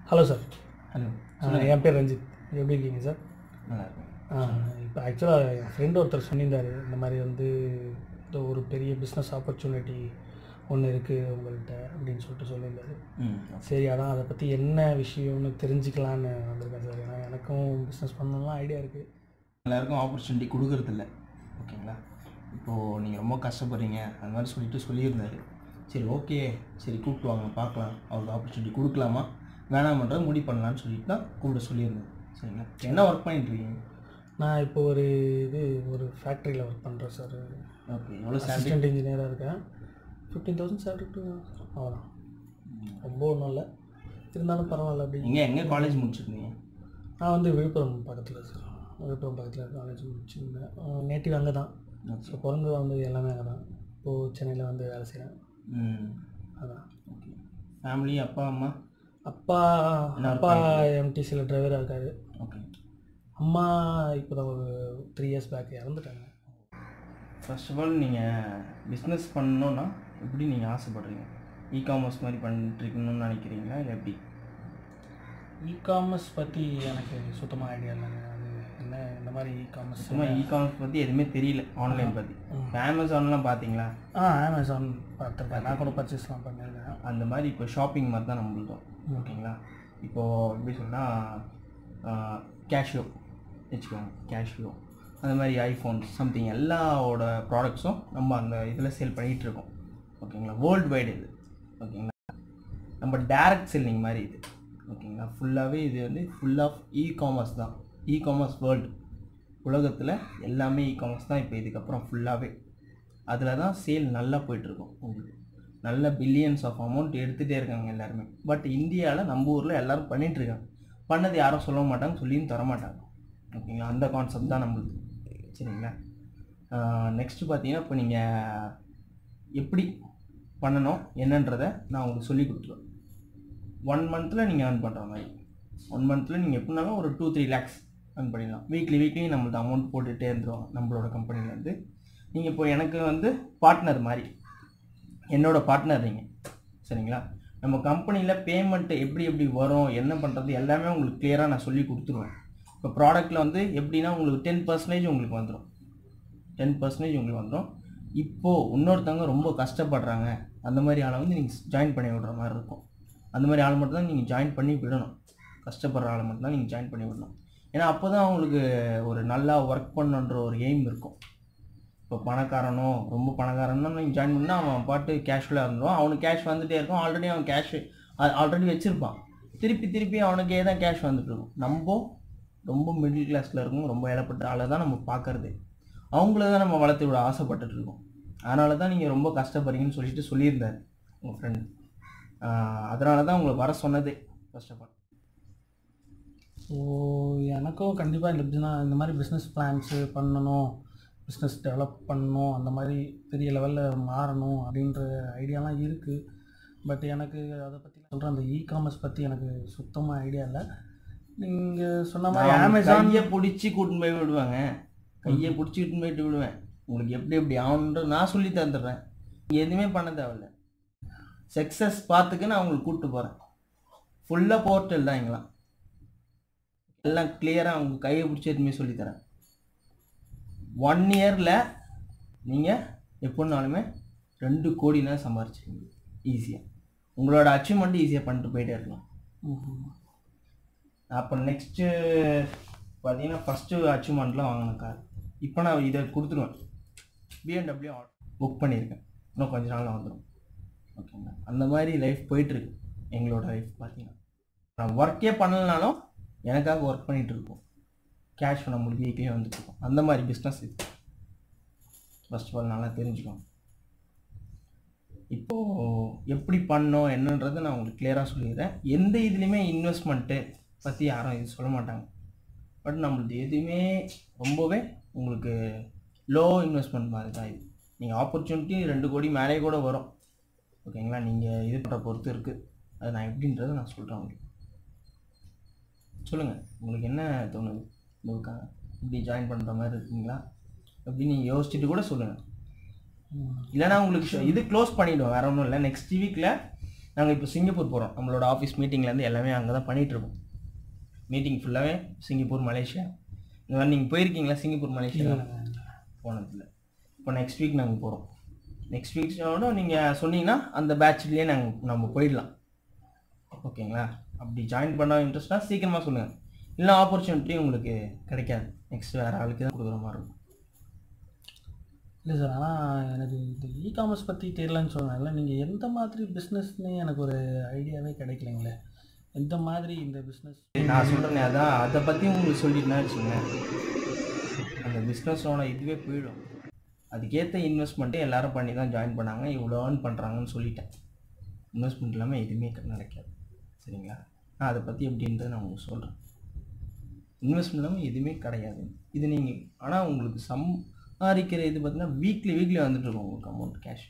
Hello sir hello என் பேர் ரஞ்சித் எப்படி இருக்கீங்க சார் நல்லா இருக்கும் இப்போ ஆக்சுவலாக என் ஃப்ரெண்டு ஒருத்தர் சொல்லியிருந்தார் இந்த மாதிரி வந்து இந்த ஒரு பெரிய பிஸ்னஸ் ஆப்பர்ச்சுனிட்டி ஒன்று இருக்குது உங்கள்கிட்ட அப்படின்னு சொல்லிட்டு சொல்லியிருந்தாரு ம் சரி அதான் அதை பற்றி என்ன விஷயம்னு தெரிஞ்சுக்கலான்னு வந்திருக்கேன் சார் ஏன்னா எனக்கும் பிஸ்னஸ் பண்ணணும்லாம் ஐடியா இருக்குது எல்லாருக்கும் ஆப்பர்ச்சுனிட்டி கொடுக்கறதில்ல ஓகேங்களா இப்போது நீங்கள் ரொம்ப கஷ்டப்படுறீங்க அந்த மாதிரி சொல்லிட்டு சொல்லியிருந்தாரு சரி ஓகே சரி கூப்பிட்டு வாங்க பார்க்கலாம் அவருக்கு ஆப்பர்ச்சுனிட்டி கொடுக்கலாமா வேணாமன்றது முடிவு பண்ணலான்னு சொல்லிட்டு தான் கூப்பிட சொல்லியிருந்தேன் சரிங்களா என்ன ஒர்க் பண்ணிட்டு இருக்கீங்க நான் இப்போ ஒரு இது ஒரு ஃபேக்ட்ரியில் ஒர்க் பண்ணுறேன் சார் ஓகே எவ்வளோ சேலரி அசிஸ்டன்ட் இன்ஜினியராக இருக்கேன் ஃபிஃப்டீன் தௌசண்ட் சேலரி அவ்வளோதான் ரொம்ப ஒன்றும் இல்லை இருந்தாலும் பரவாயில்ல அப்படி நீங்கள் எங்கே காலேஜ் முடிச்சிருந்தீங்க நான் வந்து விழுப்புரம் பக்கத்தில் சார் விழுப்புரம் பக்கத்தில் காலேஜ் முடிச்சிருந்தேன் நேட்டிவ் அங்கே தான் ஸோ பிறந்து வந்து எல்லாமே அங்கே தான் இப்போது சென்னையில் வந்து வேலை செய்கிறேன் ம் அதான் ஓகே ஃபேமிலி அப்பா அம்மா அப்பா என்ன work அப்பா எம்டிசியில் டிரைவராக இருக்காரு ஓகே அம்மா இப்போ தான் ஒரு த்ரீ இயர்ஸ் பேக் இறந்துட்டாங்க ஃபர்ஸ்ட் ஆஃப் ஆல் நீங்கள் பிஸ்னஸ் பண்ணணுன்னா எப்படி நீங்கள் ஆசைப்படுறீங்க இ காமர்ஸ் மாதிரி பண்ணிட்டுருக்கணும்னு நினைக்கிறீங்களா இல்லை எப்படி இ காமர்ஸ் பற்றி எனக்கு சுத்தமாக ஐடியா இல்லைங்க அது என்ன இந்த மாதிரி இ காமர்ஸ் சும்மா இ காமர்ஸ் பற்றி எதுவுமே தெரியல ஆன்லைன் பற்றி இப்போ அமேசான்லாம் பார்த்தீங்களா ஆ அமேசான் பார்த்துருக்கேன் நான் கூட பர்ச்சேஸ்லாம் பண்ணியிருக்கேன் அந்த மாதிரி இப்போ ஷாப்பிங் மாதிரி தான் நம்மளுதும் ஓகேங்களா இப்போது எப்படி சொன்னால் கேஷ்யூ வச்சுக்கோங்க கேஷ்யூ அந்த மாதிரி ஐஃபோன் சம்திங் எல்லாவோட ப்ராடக்ட்ஸும் நம்ம அந்த இதில் சேல் பண்ணிகிட்டு இருக்கோம் ஓகேங்களா வேர்ல்டு வைடு இது ஓகேங்களா நம்ம டைரக்ட் செல்லிங் மாதிரி இது ஓகேங்களா ஃபுல்லாகவே இது வந்து ஃபுல் ஆஃப் இ காமர்ஸ் தான் இ காமர்ஸ் வேர்ல்டு உலகத்தில் எல்லாமே இ காமர்ஸ் தான் இப்போ இதுக்கப்புறம் ஃபுல்லாகவே அதில் தான் சேல் நல்லா போயிட்டுருக்கும் உங்களுக்கு நல்ல பில்லியன்ஸ் ஆஃப் அமௌண்ட் எடுத்துகிட்டே இருக்காங்க எல்லாருமே பட் இந்தியாவில் நம்ம ஊரில் எல்லோரும் பண்ணிகிட்ருக்காங்க பண்ணது யாரும் சொல்ல மாட்டாங்க சொல்லியும் தர மாட்டாங்க ஓகேங்களா அந்த கான்செப்ட் தான் நம்மளுக்கு சரிங்களா நெக்ஸ்ட்டு பார்த்தீங்கன்னா இப்போ நீங்கள் எப்படி பண்ணணும் என்னன்றதை நான் உங்களுக்கு சொல்லி கொடுத்துருவேன் ஒன் மந்த்தில் நீங்கள் earn பண்ணுற மாதிரி ஒன் மந்த்தில் நீங்கள் எப்படினாலும் ஒரு டூ த்ரீ லேக்ஸ் earn பண்ணிடலாம் வீக்லி வீக்லி நம்மளுக்கு அமௌண்ட் போட்டுகிட்டே இருந்துருவாங்க நம்மளோட கம்பெனிலேருந்து நீங்கள் இப்போ எனக்கு வந்து பார்ட்னர் மாதிரி என்னோட பார்ட்னர் நீங்கள் சரிங்களா நம்ம கம்பெனியில் பேமெண்ட்டு எப்படி எப்படி வரும் என்ன பண்ணுறது எல்லாமே உங்களுக்கு கிளியராக நான் சொல்லி கொடுத்துருவேன் இப்போ ப்ராடக்ட்டில் வந்து எப்படின்னா உங்களுக்கு டென் பர்சன்டேஜ் உங்களுக்கு வந்துடும் டென் பர்சன்டேஜ் உங்களுக்கு வந்துடும் இப்போது இன்னொருத்தவங்க ரொம்ப கஷ்டப்படுறாங்க அந்த மாதிரி ஆளை வந்து நீங்கள் ஜாயின் பண்ணி விடுற மாதிரி இருக்கும் அந்த மாதிரி ஆள் மட்டும் தான் நீங்கள் ஜாயின் பண்ணி விடணும் கஷ்டப்படுற ஆளை மட்டும் தான் நீங்கள் ஜாயின் பண்ணி விடணும் ஏன்னா அப்போ தான் அவங்களுக்கு ஒரு நல்லா ஒர்க் பண்ணுன்ற ஒரு எய்ம் இருக்கும் இப்போ பணக்காரனோ ரொம்ப பணக்காரனோ நீங்கள் ஜாயின் பண்ணால் அவன் பாட்டு கேஷ்ஃபுல்லாக இருந்துடும் அவனுக்கு கேஷ் வந்துகிட்டே இருக்கும் ஆல்ரெடி அவன் கேஷ் ஆல்ரெடி வச்சுருப்பான் திருப்பி திருப்பி அவனுக்கே தான் கேஷ் வந்துட்டு இருக்கும் நம்ம ரொம்ப மிடில் கிளாஸில் இருக்கும் ரொம்ப ஏழப்பட்ட ஆளை தான் நம்ம பார்க்கறது அவங்கள தான் நம்ம வளர்த்து விட ஆசைப்பட்டுட்டு இருக்கோம் அதனால தான் நீங்கள் ரொம்ப கஷ்டப்படுறீங்கன்னு சொல்லிட்டு சொல்லியிருந்தார் உங்கள் ஃப்ரெண்டு அதனால தான் உங்களை வர சொன்னதே ஃபர்ஸ்ட் ஆஃப் ஆல் ஸோ எனக்கும் கண்டிப்பாக இந்த பிஸ்னஸ் இந்த மாதிரி பிஸ்னஸ் பிளான்ஸு பண்ணணும் பிஸ்னஸ் டெவலப் பண்ணணும் அந்த மாதிரி பெரிய லெவலில் மாறணும் அப்படின்ற ஐடியாலாம் இருக்குது பட் எனக்கு அதை பற்றி சொல்கிறேன் அந்த இ காமர்ஸ் பற்றி எனக்கு சுத்தமாக ஐடியா இல்லை நீங்கள் சொன்ன மாதிரி அமேசான் கையை பிடிச்சி கூட்டின்னு போய் விடுவாங்க கையை பிடிச்சி கூட்டின்னு போயிட்டு விடுவேன் உங்களுக்கு எப்படி எப்படி ஆகணுன்றது நான் சொல்லி தந்துடுறேன் நீங்க எதுவுமே பண்ண தேவையில்ல சக்ஸஸ் பார்த்துக்கு நான் உங்களுக்கு கூப்பிட்டு போகிறேன் ஃபுல்லாக போர்ட்டல் தான் இங்கெல்லாம் எல்லாம் கிளியராக உங்கள் கையை பிடிச்சி எதுவுமே சொல்லித்தரேன் ஒன் இயரில் நீங்கள் எப்படினாலுமே ரெண்டு கோடினா சம்பாரிச்சிருங்க ஈஸியாக உங்களோட அச்சீவ்மெண்ட் ஈஸியாக பண்ணிட்டு போயிட்டே இருக்கலாம் ம்ஹும். அப்போ நெக்ஸ்ட்டு பார்த்தீங்கன்னா ஃபஸ்ட்டு அச்சீவ்மெண்ட்லாம் வாங்கின கார் இப்போ நான் இதை கொடுத்துருவேன் பிஎன்டபிள்யூ புக் பண்ணியிருக்கேன் இன்னும் கொஞ்ச நாளில் வந்துடும் ஓகேங்களா அந்த மாதிரி லைஃப் போயிட்டுருக்கு எங்களோட லைஃப் பார்த்தீங்கன்னா நான் ஒர்க்கே பண்ணலனாலும் எனக்காக ஒர்க் பண்ணிகிட்டு இருக்கோம் கேஷ் நம்மளுக்கு வீக்லியே வந்துட்டு இருக்கோம் அந்த மாதிரி பிஸ்னஸ் இது ஃபர்ஸ்ட் ஆஃப் ஆல் நல்லா தெரிஞ்சுக்கோங்க இப்போது எப்படி பண்ணோம் என்னன்றதை நான் உங்களுக்கு கிளியராக சொல்லிடுறேன் எந்த இதுலேயுமே இன்வெஸ்ட்மெண்ட்டு பற்றி யாரும் இது சொல்ல மாட்டாங்க பட் நம்மளுது எதுவுமே ரொம்பவே உங்களுக்கு லோ இன்வெஸ்ட்மெண்ட் மாதிரி தான் இது நீங்கள் ஆப்பர்ச்சுனிட்டி ரெண்டு கோடி மேலே கூட வரும் ஓகேங்களா நீங்கள் இது பண்ணுற பொறுத்து இருக்குது அது நான் எப்படின்றத நான் சொல்கிறேன் உங்களுக்கு சொல்லுங்கள் உங்களுக்கு என்ன தோணுது உங்களுக்காக இப்படி ஜாயின் பண்ணுற மாதிரி இருக்கீங்களா அப்படி நீங்கள் யோசிச்சுட்டு கூட சொல்லுங்கள் ம். இல்லைன்னா உங்களுக்கு ஷோ- இது க்ளோஸ் பண்ணிவிடுவோம் வேற ஒன்றும் இல்லை நெக்ஸ்ட் வீக்கில் நாங்கள் இப்போ சிங்கப்பூர் போகிறோம் நம்மளோட ஆஃபீஸ் மீட்டிங்லேருந்து எல்லாமே அங்கே தான் பண்ணிகிட்ருக்கோம் மீட்டிங் ஃபுல்லாகவே சிங்கப்பூர் மலேசியா இந்த மாதிரி நீங்கள் போயிருக்கீங்களா சிங்கப்பூர் மலேசியா போனதில்லை இப்போ நெக்ஸ்ட் வீக் நாங்கள் போகிறோம் நெக்ஸ்ட் வீக்ஸோட நீங்கள் சொன்னீங்கன்னா அந்த பேட்ச்லேயே நாங்கள் நம்ம போயிடலாம் ஓகேங்களா அப்படி ஜாயின் பண்ண இன்ட்ரெஸ்ட்டாக சீக்கிரமாக சொல்லுங்கள் இல்லை ஆப்பர்ச்சுனிட்டி உங்களுக்கு கிடைக்காது நெக்ஸ்ட் வேறு ஆளுக்கு தான் கொடுக்குற மாதிரி இருக்கும் இல்லை சார் ஆனால் எனக்கு இந்த இ காமர்ஸ் பற்றி தெரியலன்னு சொன்னாங்கல்ல நீங்கள் எந்த மாதிரி பிஸ்னஸ்னு எனக்கு ஒரு ஐடியாவே கிடைக்கலைங்களே எந்த மாதிரி இந்த பிஸ்னஸ் நான் சொல்கிறேனே அதான் அதை பற்றி உங்களுக்கு சொல்லிட்டுனா வச்சுங்களேன் அந்த பிஸ்னஸோட இதுவே போயிடும் அதுக்கேற்ற இன்வெஸ்ட்மெண்ட்டே எல்லாரும் பண்ணி தான் ஜாயின் பண்ணாங்க இவ்வளோ ஏர்ன் பண்ணுறாங்கன்னு சொல்லிட்டேன் இன்வெஸ்ட்மெண்ட் இல்லாமல் எதுவுமே நடக்காது சரிங்களா நான் அதை பற்றி எப்படின்றத நான் உங்களுக்கு சொல்கிறேன் இன்வெஸ்ட்மெண்ட் இல்லாமல் எதுவுமே கிடையாது இது நீங்கள் ஆனால் உங்களுக்கு சம்பாதிக்கிற இது பார்த்தீங்கன்னா வீக்லி வீக்லி வந்துட்டு இருக்கும் உங்களுக்கு அமௌண்ட் கேஷ்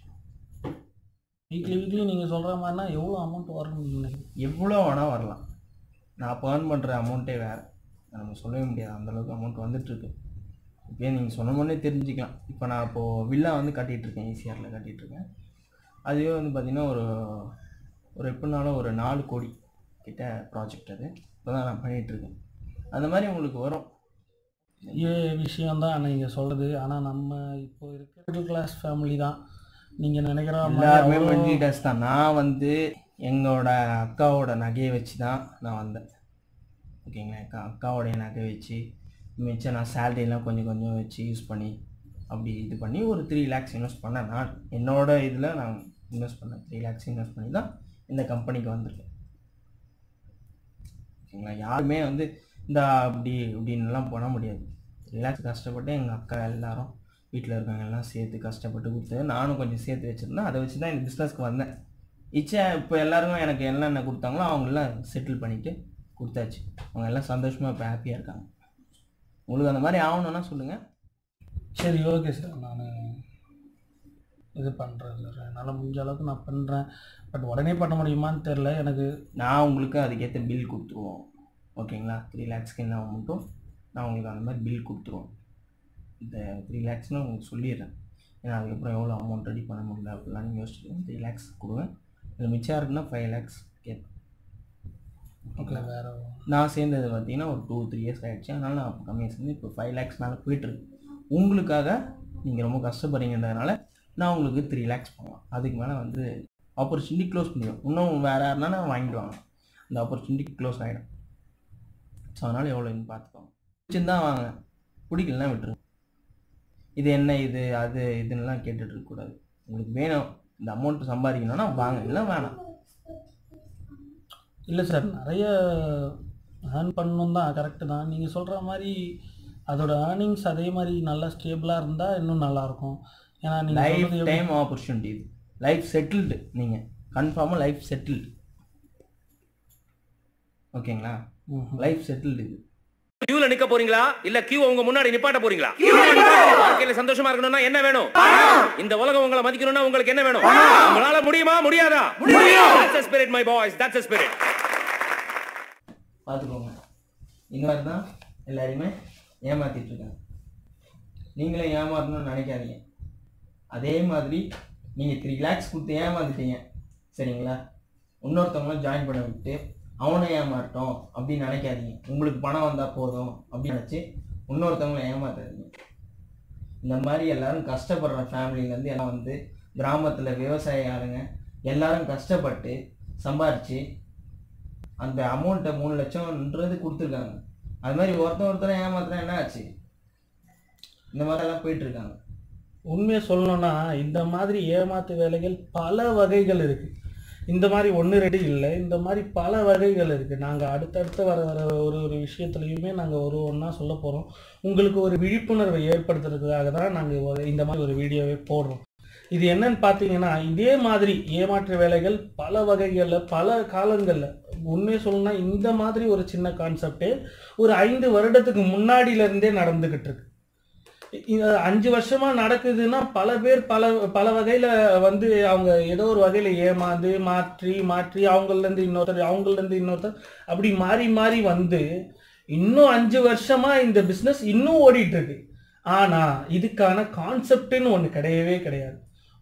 வீக்லி வீக்லி நீங்கள் சொல்கிற மாதிரினா எவ்வளோ அமௌண்ட் வரணும்னு நினைக்கிறீங்க? எவ்வளோ வேணால் வரலாம் நான் அப்போ ஏர்ன் பண்ணுற அமௌண்ட்டே வேறு நம்ம சொல்லவே முடியாது அந்தளவுக்கு அமௌண்ட் வந்துட்டுருக்கு இப்போயே நீங்கள் சொன்ன முன்னே தெரிஞ்சுக்கலாம் இப்போ நான் இப்போது வில்லா வந்து கட்டிகிட்ருக்கேன் ஈசிஆரில் கட்டிகிட்ருக்கேன் அதுவே வந்து பார்த்திங்கன்னா ஒரு ஒரு எப்படினாலும் ஒரு நாலு கோடி கிட்ட ப்ராஜெக்ட் அது இப்போ தான் நான் பண்ணிகிட்ருக்கேன் அந்த மாதிரி உங்களுக்கு வரும் இதே விஷயம்தான் நீங்கள் சொல்கிறது ஆனால் நம்ம இப்போ இருக்கிற மிடில் கிளாஸ் ஃபேமிலி தான் நீங்கள் நினைக்கிற மாதிரி எல்லாருமே அவ்வளோ- மிடில் கிளாஸ் தான் நான் வந்து எங்களோட அக்காவோட நகையை வச்சு தான் நான் வந்தேன் ஓகேங்களா அக்கா அக்காவோடைய நகை வச்சு மிச்சம் நான் சேலரியெல்லாம் கொஞ்சம் கொஞ்சம் வச்சு யூஸ் பண்ணி அப்படி இது பண்ணி ஒரு த்ரீ லேக்ஸ் இன்வெஸ்ட் பண்ணேன் நான் என்னோட இதில் நான் இன்வெஸ்ட் பண்ணேன் த்ரீ லேக்ஸ் இன்வெஸ்ட் பண்ணி தான் இந்த கம்பெனிக்கு வந்திருக்கேன் ஓகேங்களா யாருமே வந்து இந்த அப்படி இப்படின்லாம் பண்ண முடியாது ரிலாக்ஸ் கஷ்டப்பட்டு எங்கள் அக்கா எல்லாரும் வீட்டில் இருக்கவங்க எல்லாம் சேர்த்து கஷ்டப்பட்டு கொடுத்து நானும் கொஞ்சம் சேர்த்து வச்சுருந்தேன் அதை வச்சு தான் இந்த பிஸ்னஸ்க்கு வந்தேன் இச்சை இப்போ எல்லாருக்கும் எனக்கு என்னென்ன கொடுத்தாங்களோ அவங்களாம் செட்டில் பண்ணிவிட்டு கொடுத்தாச்சு அவங்க எல்லாம் சந்தோஷமாக இப்போ ஹாப்பியாக இருக்காங்க உங்களுக்கு அந்த மாதிரி ஆகணும்னா சொல்லுங்கள் சரி ஓகே சார் நான் இது பண்ணுறேன் சார் என்னால் முடிஞ்ச அளவுக்கு நான் பண்ணுறேன் பட் உடனே பண்ண முடியுமான்னு தெரில எனக்கு நான் உங்களுக்கு அதுக்கேற்ற பில் கொடுத்துருவோம் ஓகேங்களா த்ரீ லேக்ஸ்க்கு என்ன அமௌண்ட்டும் நான் உங்களுக்கு அந்த மாதிரி பில் கொடுத்துருவோம் இந்த த்ரீ லேக்ஸ்னு உங்களுக்கு சொல்லிடுறேன் ஏன்னா அதுக்கப்புறம் எவ்வளோ அமௌண்ட் ரெடி பண்ண முடியல அப்படிலாம் நீங்கள் யோசிச்சுட்டு த்ரீ லேக்ஸ் கொடுங்க இதில் மிச்சம் இருக்குன்னா ஃபைவ் லேக்ஸ் கேட்பேன் ஓகே வேறு நான் சேர்ந்தது பார்த்தீங்கன்னா ஒரு டூ த்ரீ இயர்ஸ் ஆகிடுச்சு அதனால் நான் கம்மியாக சேர்ந்து இப்போ ஃபைவ் லேக்ஸ் மேலே போயிட்டுருக்கு உங்களுக்காக நீங்கள் ரொம்ப கஷ்டப்படுறீங்கன்றதுனால நான் உங்களுக்கு த்ரீ லேக்ஸ் பண்ணலாம் அதுக்கு மேலே வந்து ஆப்பர்ச்சுனிட்டி க்ளோஸ் பண்ணிடும் இன்னும் வேறு யாருனா வாங்கிடுவாங்க அந்த ஆப்பர்ச்சுனிட்டி க்ளோஸ் ஆகிடும் ஸோ அதனால் எவ்வளோன்னு பார்த்துக்கோங்க பிடிச்சிருந்தா வாங்க பிடிக்கலனா விட்டுருங்க இது என்ன இது அது இதுன்னெலாம் கேட்டுட்டு இருக்கக்கூடாது உங்களுக்கு வேணும் இந்த அமௌண்ட் சம்பாதிக்கணும்னா வாங்க இல்லை வேணாம் இல்லை சார் நிறைய ஏர்ன் பண்ணணும் தான் கரெக்டு தான் நீங்கள் சொல்கிற மாதிரி அதோட ஏர்னிங்ஸ் அதே மாதிரி நல்லா ஸ்டேபிளாக இருந்தால் இன்னும் நல்லாயிருக்கும் ஏன்னா நீங்கள் லைஃப் சொல்கிறது எப்படி- டைம் ஆப்பர்ச்சுனிட்டி இது லைஃப் செட்டில்டு நீங்கள் கன்ஃபார்மாக லைஃப் செட்டில்டு ஓகேங்களா ம்ஹும். லைஃப் செட்டில்டு இது கியூல நிக்க போறீங்களா இல்ல கியூ உங்க முன்னாடி நிப்பாட்ட போறீங்களா வாழ்க்கையில சந்தோஷமா இருக்கணும்னா என்ன வேணும் இந்த உலகம் உங்களை மதிக்கணும்னா உங்களுக்கு என்ன வேணும் உங்களால முடியுமா முடியாதா That's the spirit my boys that's the spirit பார்த்துக்கோங்க இந்த மாதிரி தான் எல்லாரையுமே ஏமாத்திட்டு இருக்காங்க நீங்களே ஏமாறணும்னு நினைக்காதீங்க அதே மாதிரி நீங்கள் த்ரீ லேக்ஸ் கொடுத்து ஏமாந்துட்டீங்க சரிங்களா இன்னொருத்தவங்களும் ஜாயின் பண்ண விட்டு அவனை ஏமாட்டோம் அப்படின்னு நினைக்காதீங்க உங்களுக்கு பணம் வந்தால் போதும் அப்படின்னு நினச்சி இன்னொருத்தவங்களை ஏமாத்தாதீங்க இந்த மாதிரி எல்லாரும் கஷ்டப்படுற ஃபேமிலிலேருந்து எல்லாம் வந்து கிராமத்தில் விவசாய ஆளுங்க எல்லாரும் கஷ்டப்பட்டு சம்பாரித்து அந்த அமௌண்ட்டை மூணு லட்சம்ன்றது கொடுத்துருக்காங்க அது மாதிரி ஒருத்தன் ஒருத்தரை ஏமாத்தினா என்ன ஆச்சு இந்த மாதிரிலாம் போயிட்டு இருக்காங்க உண்மையை சொல்லணும்னா இந்த மாதிரி ஏமாத்து வேலைகள் பல வகைகள் இருக்குது இந்த மாதிரி ஒன்று ரெண்டு இல்லை இந்த மாதிரி பல வகைகள் இருக்குது நாங்கள் அடுத்தடுத்து வர வர ஒரு ஒரு விஷயத்துலையுமே நாங்கள் ஒரு ஒன்றா சொல்ல போகிறோம் உங்களுக்கு ஒரு விழிப்புணர்வை ஏற்படுத்துறதுக்காக தான் நாங்கள் இந்த மாதிரி ஒரு வீடியோவே போடுறோம் இது என்னன்னு பார்த்தீங்கன்னா இதே மாதிரி ஏமாற்று வேலைகள் பல வகைகளில் பல காலங்களில் உண்மையை சொல்லணும்னா இந்த மாதிரி ஒரு சின்ன கான்செப்டே ஒரு ஐந்து வருடத்துக்கு முன்னாடியிலேருந்தே நடந்துக்கிட்டு இருக்கு இது அஞ்சு வருஷமா நடக்குதுன்னா பல பேர் பல பல வகையில வந்து அவங்க ஏதோ ஒரு வகையில ஏமாந்து மாற்றி மாற்றி அவங்கள்ல இருந்து இன்னொருத்தர் அவங்கள்ல இருந்து இன்னொருத்தர் அப்படி மாறி மாறி வந்து இன்னும் அஞ்சு வருஷமா இந்த பிசினஸ் இன்னும் ஓடிட்டு இருக்கு ஆனா இதுக்கான கான்செப்ட்னு ஒன்று கிடையவே கிடையாது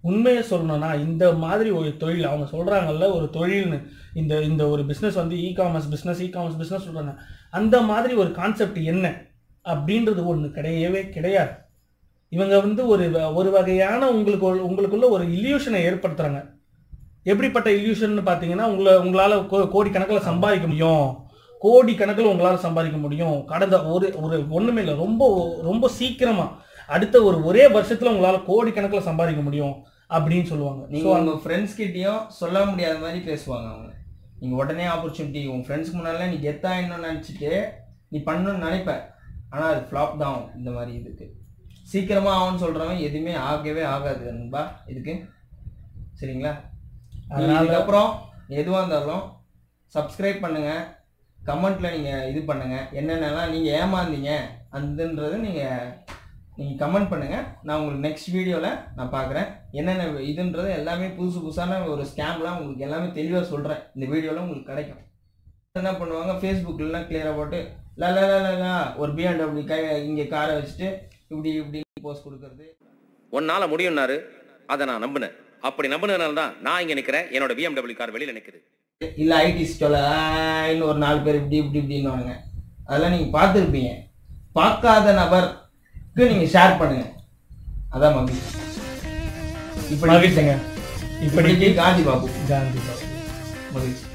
உண்மையை சொல்லணும்னா இந்த மாதிரி ஒரு தொழில் அவங்க சொல்கிறாங்கல்ல ஒரு தொழில்னு இந்த இந்த ஒரு பிஸ்னஸ் வந்து e commerce business e commerce business சொல்கிறாங்க அந்த மாதிரி ஒரு கான்செப்ட் என்ன அப்படின்றது ஒன்று கிடையவே கிடையாது இவங்க வந்து ஒரு வ- ஒரு வகையான உங்களுக்கு ஒரு- உங்களுக்குள்ள ஒரு இல்யூஷனை ஏற்படுத்துறாங்க எப்படிப்பட்ட இல்யூஷன் பார்த்தீங்கன்னா உங்களை உங்களால் கோடிக்கணக்கில் சம்பாதிக்க முடியும் கோடி கணக்கில் உங்களால் சம்பாதிக்க முடியும் கடந்த ஒரு ஒரு ஒன்றுமே இல்லை ரொம்ப ரொம்ப சீக்கிரமாக அடுத்த ஒரு ஒரே வருஷத்தில் உங்களால் கோடி கணக்கில் சம்பாதிக்க முடியும் அப்படின்னு சொல்லுவாங்க நீங்க ஸோ உங்க ஃப்ரெண்ட்ஸ் கிட்டயும் சொல்ல முடியாத மாதிரி பேசுவாங்க அவங்க நீங்க உடனே ஆப்பர்ச்சுனிட்டி உங்க ஃப்ரெண்ட்ஸ்க்கு முன்னால நீ கெத்தா இன்னும் நினைச்சிட்டு நீ பண்ணணும்னு நினைப்ப ஆனா அது ஃப்ளாப் தான் ஆகும் இந்த மாதிரி இதுக்கு சீக்கிரமா ஆகும்னு சொல்றவன் எதுவுமே ஆகவே ஆகாது நண்பா இதுக்கு சரிங்களா நீங்க அதனால இதுக்கப்புறம் எதுவா இருந்தாலும் சப்ஸ்கிரைப் பண்ணுங்க கமெண்ட்ல நீங்க இது பண்ணுங்க என்னென்னலாம் நீங்க ஏமாந்தீங்க அதுன்றது நீங்க நீங்க கமெண்ட் பண்ணுங்க நான் உங்களுக்கு நெக்ஸ்ட் வீடியோல நான் பார்க்குறேன் என்னென்ன இதுன்றது எல்லாமே புதுசு புதுசான ஒரு ஸ்கேம்லாம் உங்களுக்கு எல்லாமே தெளிவாக சொல்றேன் இந்த வீடியோல உங்களுக்கு கிடைக்கும் என்ன பண்ணுவாங்க ஃபேஸ்புக்கில்லாம் கிளியராக போட்டு லா லா லா, லா லா ஒரு பிஎன்டபிள்யூ கை இங்கே காரை வச்சுட்டு இப்படி இப்படி போஸ்ட் கொடுக்கறது உன்னால முடியும்னாரு அதை நான் நம்பினேன் அப்படி நம்பினதுனால தான் நான் இங்க நிக்கிறேன் என்னோட BMW கார் வெளியில நிக்குது இல்லை ஐடி ஸ்டோல இன்னும் ஒரு நாலு பேர் இப்படி இப்படி இப்படின்னு அதெல்லாம் நீங்கள் பார்த்துருப்பீங்க பார்க்காத நபருக்கு நீங்கள் ஷேர் பண்ணுங்க அதான் மம்மி இப்படி மகிழ்ச்சிங்க இப்படி இப்படி காந்தி பாபு காந்தி பாபு மகிழ்ச்சி